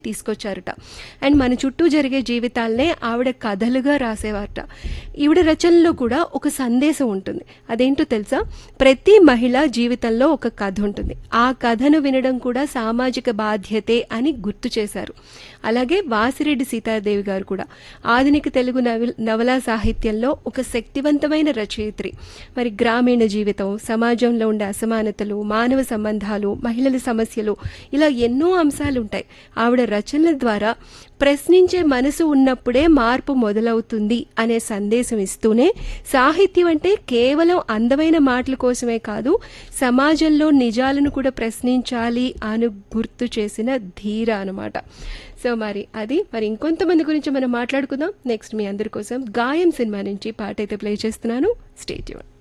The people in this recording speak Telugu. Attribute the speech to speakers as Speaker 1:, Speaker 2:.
Speaker 1: తీసుకొచ్చారట అండ్ మన చుట్టూ జరిగే జీవితాలనే ఆవిడ కథలుగా రాసేవారట ఈవిడ రచనలో కూడా ఒక సందేశం ఉంటుంది అదేంటో తెలుసా ప్రతి మహిళ జీవితంలో ఒక కథ ఉంటుంది ఆ కథను వినడం కూడా సామాజిక బాధ్యతే అని గుర్తు చేశారు అలాగే వాసిరెడ్డి సీతాదేవి గారు కూడా ఆధునిక తెలుగు నవల నవలా సాహిత్యంలో ఒక శక్తివంతమైన రచయిత్రి మరి గ్రామీణ జీవితం సమాజంలో ఉండే అసమానతలు మానవ సంబంధాలు మహిళల సమస్యలు ఇలా ఎన్నో అంశాలు ఉంటాయి ఆవిడ రచనల ద్వారా ప్రశ్నించే మనసు ఉన్నప్పుడే మార్పు మొదలవుతుంది అనే సందేశం ఇస్తూనే సాహిత్యం అంటే కేవలం అందమైన మాటల కోసమే కాదు సమాజంలో నిజాలను కూడా ప్రశ్నించాలి అని గుర్తు చేసిన ధీర అనమాట సో మరి అది మరి ఇంకొంతమంది గురించి మనం మాట్లాడుకుందాం నెక్స్ట్ మీ అందరి కోసం గాయం సినిమా నుంచి పాట అయితే ప్లే చేస్తున్నాను స్టేట్యూన్